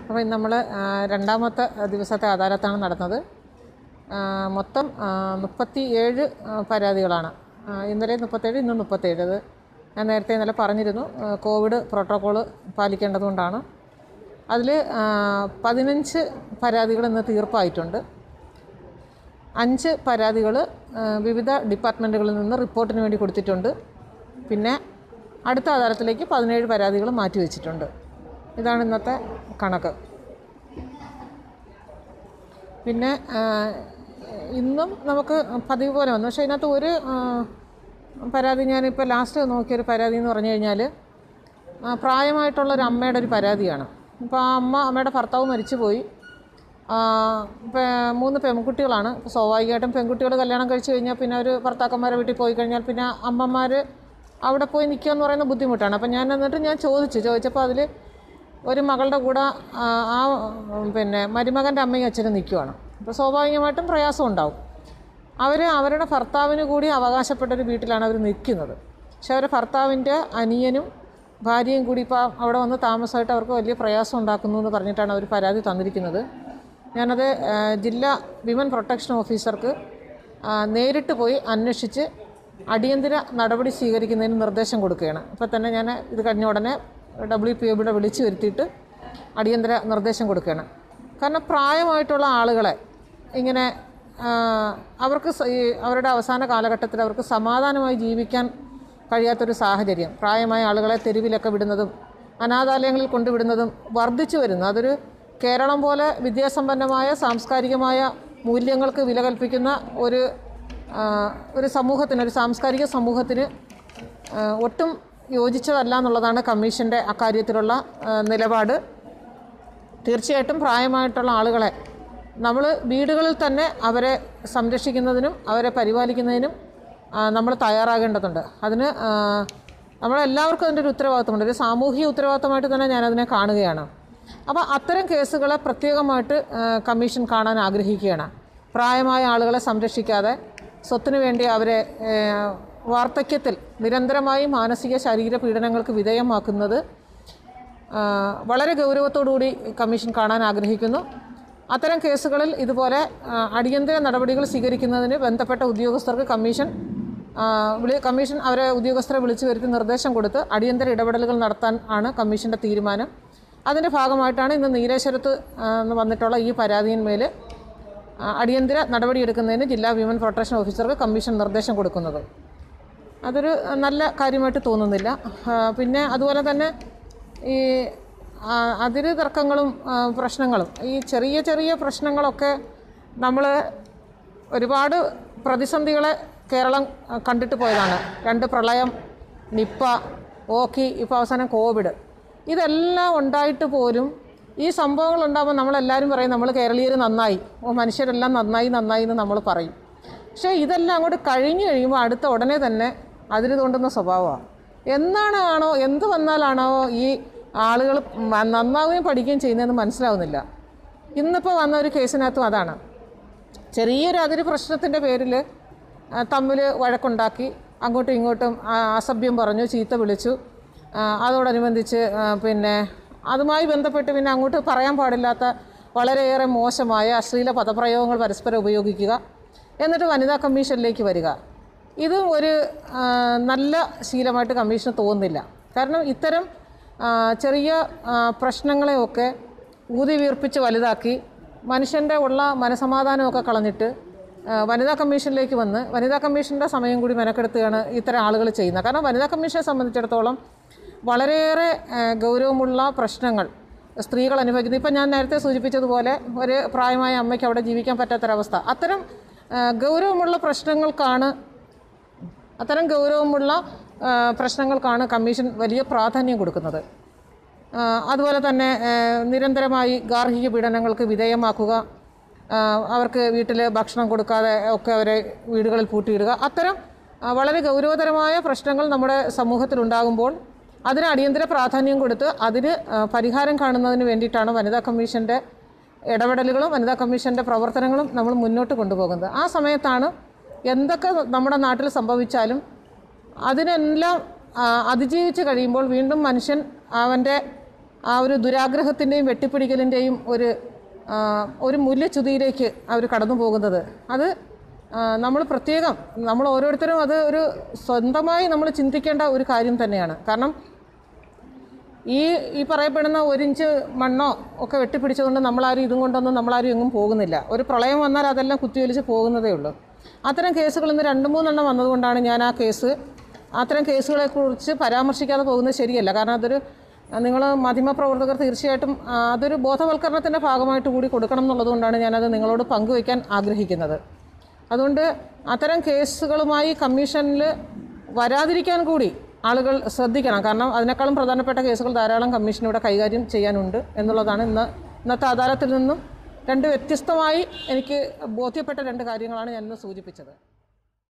അപ്പോൾ ഇന്ന് നമ്മൾ രണ്ടാമത്തെ ദിവസത്തെ അദാലത്താണ് നടന്നത് ആ, മൊത്തം മുപ്പത്തി ഏഴ് പരാതികളാണ് ആ, ഇന്നലെ മുപ്പത്തേഴ് ഇന്ന് മുപ്പത്തേഴ് അത് ഞാൻ നേരത്തെ ഇന്നലെ പറഞ്ഞിരുന്നു ആ, കോവിഡ് പ്രോട്ടോക്കോള് പാലിക്കേണ്ടതുകൊണ്ടാണ് അതിൽ പതിനഞ്ച് പരാതികൾ ഇന്ന് തീർപ്പായിട്ടുണ്ട് അഞ്ച് പരാതികൾ വിവിധ ഡിപ്പാർട്ട്മെൻറ്റുകളിൽ നിന്ന് റിപ്പോർട്ടിന് വേണ്ടി കൊടുത്തിട്ടുണ്ട് പിന്നെ അടുത്ത അദാലത്തിലേക്ക് പതിനേഴ് പരാതികൾ മാറ്റിവെച്ചിട്ടുണ്ട് ഇതാണ് ഇന്നത്തെ കണക്ക് പിന്നെ ആ, ഇന്നും നമുക്ക് പതിവ് പോലെ വന്നു പക്ഷേ ഇതിനകത്ത് ഒരു ആ, പരാതി ഞാനിപ്പോൾ ലാസ്റ്റ് നോക്കിയൊരു പരാതി എന്ന് പറഞ്ഞു കഴിഞ്ഞാൽ ആ, പ്രായമായിട്ടുള്ള ഒരു അമ്മയുടെ ഒരു പരാതിയാണ് ഇപ്പോൾ ആ അമ്മ അമ്മയുടെ ഭർത്താവ് മരിച്ചുപോയി ആ, പെ- മൂന്ന് പെൺകുട്ടികളാണ് ഇപ്പോൾ സ്വാഭാവികമായിട്ടും പെൺകുട്ടികൾ കല്യാണം കഴിച്ച് കഴിഞ്ഞാൽ പിന്നെ ഒരു ഭർത്താക്കന്മാരെ വീട്ടിൽ പോയി കഴിഞ്ഞാൽ പിന്നെ അമ്മമാർ അവിടെ പോയി നിൽക്കുക എന്ന് പറയുന്നത് ബുദ്ധിമുട്ടാണ് അപ്പം ഞാൻ എന്നിട്ട് ഞാൻ ചോദിച്ചു ചോദിച്ചപ്പോൾ അതിൽ ഒരു മകളുടെ കൂടെ ആ, ആ ഉം, പിന്നെ മരുമകൻ്റെ അമ്മയും അച്ഛനും നിൽക്കുവാണ് അപ്പോൾ സ്വാഭാവികമായിട്ടും പ്രയാസം ഉണ്ടാവും അവർ അവരുടെ ഭർത്താവിന് കൂടി അവകാശപ്പെട്ട ഒരു വീട്ടിലാണ് അവർ നിൽക്കുന്നത് പക്ഷെ അവരുടെ ഭർത്താവിൻ്റെ അനിയനും ഭാര്യയും കൂടി ഇപ്പോൾ അവിടെ വന്ന് താമസമായിട്ട് അവർക്ക് വലിയ പ്രയാസം ഉണ്ടാക്കുന്നു എന്ന് പറഞ്ഞിട്ടാണ് അവർ പരാതി തന്നിരിക്കുന്നത് ഞാനത് ആ, ജില്ലാ വിമൻ പ്രൊട്ടക്ഷൻ ഓഫീസർക്ക് ആ, നേരിട്ട് പോയി അന്വേഷിച്ച് അടിയന്തര നടപടി സ്വീകരിക്കുന്നതിന് നിർദ്ദേശം കൊടുക്കുകയാണ് ഇപ്പോൾ തന്നെ ഞാൻ ഇത് കഴിഞ്ഞ ഉടനെ ഡബ്ല്യു പി ഒബിയുടെ വിളിച്ചു വരുത്തിയിട്ട് അടിയന്തര നിർദ്ദേശം കൊടുക്കുകയാണ് കാരണം പ്രായമായിട്ടുള്ള ആളുകളെ ഇങ്ങനെ ആ, അവർക്ക് സ- ഈ അവരുടെ അവസാന കാലഘട്ടത്തിൽ അവർക്ക് സമാധാനമായി ജീവിക്കാൻ കഴിയാത്തൊരു സാഹചര്യം പ്രായമായ ആളുകളെ തെരുവിലൊക്കെ വിടുന്നതും അനാഥാലയങ്ങളിൽ കൊണ്ടുവിടുന്നതും വർദ്ധിച്ചു വരുന്നു അതൊരു കേരളം പോലെ വിദ്യാസമ്പന്നമായ സാംസ്കാരികമായ മൂല്യങ്ങൾക്ക് വില കൽപ്പിക്കുന്ന ഒരു ആ, ഒരു സമൂഹത്തിന് ഒരു സാംസ്കാരിക സമൂഹത്തിന് ആ, ഒട്ടും യോജിച്ചതല്ല എന്നുള്ളതാണ് കമ്മീഷൻ്റെ അക്കാര്യത്തിലുള്ള ആ, നിലപാട് തീർച്ചയായിട്ടും പ്രായമായിട്ടുള്ള ആളുകളെ നമ്മൾ വീടുകളിൽ തന്നെ അവരെ സംരക്ഷിക്കുന്നതിനും അവരെ പരിപാലിക്കുന്നതിനും നമ്മൾ തയ്യാറാകേണ്ടതുണ്ട് അതിന് ആ, നമ്മളെല്ലാവർക്കും അതിൻ്റെ ഒരു ഉത്തരവാദിത്തമുണ്ട് ഒരു സാമൂഹിക ഉത്തരവാദിത്തമായിട്ട് തന്നെ ഞാനതിനെ കാണുകയാണ് അപ്പോൾ അത്തരം കേസുകളെ പ്രത്യേകമായിട്ട് ആ, കമ്മീഷൻ കാണാൻ ആഗ്രഹിക്കുകയാണ് പ്രായമായ ആളുകളെ സംരക്ഷിക്കാതെ സ്വത്തിനു വേണ്ടി അവരെ ഏ, വാർദ്ധക്യത്തിൽ നിരന്തരമായി മാനസിക ശാരീരിക പീഡനങ്ങൾക്ക് വിധേയമാക്കുന്നത് ആ, വളരെ ഗൗരവത്തോടുകൂടി കമ്മീഷൻ കാണാൻ ആഗ്രഹിക്കുന്നു അത്തരം കേസുകളിൽ ഇതുപോലെ ആ, അടിയന്തര നടപടികൾ സ്വീകരിക്കുന്നതിന് ബന്ധപ്പെട്ട ഉദ്യോഗസ്ഥർക്ക് കമ്മീഷൻ ആ, വിളി കമ്മീഷൻ അവരെ ഉദ്യോഗസ്ഥരെ വിളിച്ചു വരുത്തി നിർദ്ദേശം കൊടുത്ത് അടിയന്തര ഇടപെടലുകൾ നടത്താൻ ആണ് കമ്മീഷൻ്റെ തീരുമാനം അതിൻ്റെ ഭാഗമായിട്ടാണ് ഇന്ന് നീലേശ്വരത്ത് ആ, നിന്ന് വന്നിട്ടുള്ള ഈ പരാതിയിന്മേൽ ആ, അടിയന്തര നടപടിയെടുക്കുന്നതിന് ജില്ലാ വിമൻ പ്രൊട്ടക്ഷൻ ഓഫീസർക്ക് കമ്മീഷൻ നിർദ്ദേശം കൊടുക്കുന്നത് അതൊരു നല്ല കാര്യമായിട്ട് തോന്നുന്നില്ല ആ, പിന്നെ അതുപോലെ തന്നെ ഈ ആ, അതിര് തർക്കങ്ങളും ആ, പ്രശ്നങ്ങളും ഈ ചെറിയ ചെറിയ പ്രശ്നങ്ങളൊക്കെ നമ്മൾ ഒരുപാട് പ്രതിസന്ധികളെ കേരളം ആ, കണ്ടിട്ട് പോയതാണ് രണ്ട് പ്രളയം നിപ്പ ഓക്കി ഇപ്പോൾ അവസാനം കോവിഡ് ഇതെല്ലാം ഉണ്ടായിട്ട് പോലും ഈ സംഭവങ്ങൾ ഉണ്ടാകുമ്പോൾ നമ്മളെല്ലാവരും പറയും നമ്മൾ കേരളീയർ നന്നായി ഓ മനുഷ്യരെല്ലാം നന്നായി നന്നായി എന്ന് നമ്മൾ പറയും പക്ഷേ ഇതെല്ലാം അങ്ങോട്ട് കഴിഞ്ഞു കഴിയുമ്പോൾ അടുത്ത ഉടനെ തന്നെ അതിര് തോണ്ടുന്ന സ്വഭാവമാണ് എന്നാണ് ആണോ എന്ത് വന്നാലാണോ ഈ ആളുകൾ മ- നന്നാവുകയും പഠിക്കുകയും ചെയ്യുന്നതെന്ന് മനസ്സിലാവുന്നില്ല ഇന്നിപ്പോൾ വന്ന ഒരു കേസിനകത്തും അതാണ് ചെറിയൊരു അതിര് പ്രശ്നത്തിൻ്റെ പേരിൽ തമ്മിൽ വഴക്കുണ്ടാക്കി അങ്ങോട്ടും ഇങ്ങോട്ടും ആ, അസഭ്യം പറഞ്ഞു ചീത്ത വിളിച്ചു ആ, അതോടനുബന്ധിച്ച് ആ, പിന്നെ അതുമായി ബന്ധപ്പെട്ട് പിന്നെ അങ്ങോട്ട് പറയാൻ പാടില്ലാത്ത വളരെയേറെ മോശമായ അശ്ലീല പദപ്രയോഗങ്ങൾ പരസ്പരം ഉപയോഗിക്കുക എന്നിട്ട് വനിതാ കമ്മീഷനിലേക്ക് വരിക ഇതും ഒരു ആ, നല്ല ശീലമായിട്ട് കമ്മീഷന് തോന്നുന്നില്ല കാരണം ഇത്തരം ആ, ചെറിയ ആ, പ്രശ്നങ്ങളെയൊക്കെ ഊതി വീർപ്പിച്ച് വലുതാക്കി മനുഷ്യൻ്റെ ഉള്ള മനസമാധാനമൊക്കെ കളഞ്ഞിട്ട് ആ, വനിതാ കമ്മീഷനിലേക്ക് വന്ന് വനിതാ കമ്മീഷൻ്റെ സമയം കൂടി മെനക്കെടുത്തുകയാണ് ഇത്തരം ആളുകൾ ചെയ്യുന്നത് കാരണം വനിതാ കമ്മീഷനെ സംബന്ധിച്ചിടത്തോളം വളരെയേറെ ആ, ഗൗരവമുള്ള പ്രശ്നങ്ങൾ സ്ത്രീകൾ അനുഭവിക്കുന്നത് ഇപ്പം ഞാൻ നേരത്തെ സൂചിപ്പിച്ചതുപോലെ ഒരു പ്രായമായ അമ്മയ്ക്ക് അവിടെ ജീവിക്കാൻ പറ്റാത്തൊരവസ്ഥ അത്തരം ആ, ഗൗരവമുള്ള പ്രശ്നങ്ങൾക്കാണ് അത്തരം ഗൗരവമുള്ള ആ, പ്രശ്നങ്ങൾക്കാണ് കമ്മീഷൻ വലിയ പ്രാധാന്യം കൊടുക്കുന്നത് ആ, അതുപോലെ തന്നെ ആ, നിരന്തരമായി ഗാർഹിക പീഡനങ്ങൾക്ക് വിധേയമാക്കുക ആ, അവർക്ക് വീട്ടിൽ ഭക്ഷണം കൊടുക്കാതെ ഒക്കെ അവരെ വീടുകളിൽ പൂട്ടിയിടുക അത്തരം ആ, വളരെ ഗൗരവതരമായ പ്രശ്നങ്ങൾ നമ്മുടെ സമൂഹത്തിലുണ്ടാകുമ്പോൾ അതിന് അടിയന്തര പ്രാധാന്യം കൊടുത്ത് അതിന് ആ, പരിഹാരം കാണുന്നതിന് വേണ്ടിയിട്ടാണ് വനിതാ കമ്മീഷൻ്റെ ഇടപെടലുകളും വനിതാ കമ്മീഷൻ്റെ പ്രവർത്തനങ്ങളും നമ്മൾ മുന്നോട്ട് കൊണ്ടുപോകുന്നത് ആ സമയത്താണ് എന്തൊക്കെ നമ്മുടെ നാട്ടിൽ സംഭവിച്ചാലും അതിനെല്ലാം ആ, അതിജീവിച്ച് കഴിയുമ്പോൾ വീണ്ടും മനുഷ്യൻ അവൻ്റെ ആ ഒരു ദുരാഗ്രഹത്തിൻ്റെയും വെട്ടിപ്പിടിക്കലിൻ്റെയും ഒരു ആ, ഒരു മൂല്യച്യുതിയിലേക്ക് അവർ കടന്നു പോകുന്നത് അത് നമ്മൾ പ്രത്യേകം നമ്മൾ ഓരോരുത്തരും അത് ഒരു സ്വന്തമായി നമ്മൾ ചിന്തിക്കേണ്ട ഒരു കാര്യം തന്നെയാണ് കാരണം ഈ ഈ പറയപ്പെടുന്ന ഒരിഞ്ച് മണ്ണോ ഒക്കെ വെട്ടിപ്പിടിച്ചതുകൊണ്ട് നമ്മളാരും ഇതും കൊണ്ടൊന്നും നമ്മളാരും എങ്ങും പോകുന്നില്ല ഒരു പ്രളയം വന്നാൽ അതെല്ലാം കുത്തിയൊലിച്ച് പോകുന്നതേ ഉള്ളൂ അത്തരം കേസുകൾ ഇന്ന് രണ്ട് മൂന്നെണ്ണം വന്നതുകൊണ്ടാണ് ഞാൻ ആ കേസ് അത്തരം കേസുകളെക്കുറിച്ച് പരാമർശിക്കാതെ പോകുന്നത് ശരിയല്ല കാരണം അതൊരു നിങ്ങൾ മാധ്യമപ്രവർത്തകർ തീർച്ചയായിട്ടും ആ, അതൊരു ബോധവൽക്കരണത്തിൻ്റെ ഭാഗമായിട്ട് കൂടി കൊടുക്കണം എന്നുള്ളതുകൊണ്ടാണ് ഞാനത് നിങ്ങളോട് പങ്കുവയ്ക്കാൻ ആഗ്രഹിക്കുന്നത് അതുകൊണ്ട് അത്തരം കേസുകളുമായി കമ്മീഷനിൽ വരാതിരിക്കാൻ കൂടി ആളുകൾ ശ്രദ്ധിക്കണം കാരണം അതിനേക്കാളും പ്രധാനപ്പെട്ട കേസുകൾ ധാരാളം കമ്മീഷൻ ഇവിടെ കൈകാര്യം ചെയ്യാനുണ്ട് എന്നുള്ളതാണ് ഇന്ന് ഇന്നത്തെ അദാലത്തിൽ നിന്നും രണ്ട് വ്യത്യസ്തമായി എനിക്ക് ബോധ്യപ്പെട്ട രണ്ട് കാര്യങ്ങളാണ് ഞാനിന്ന് സൂചിപ്പിച്ചത്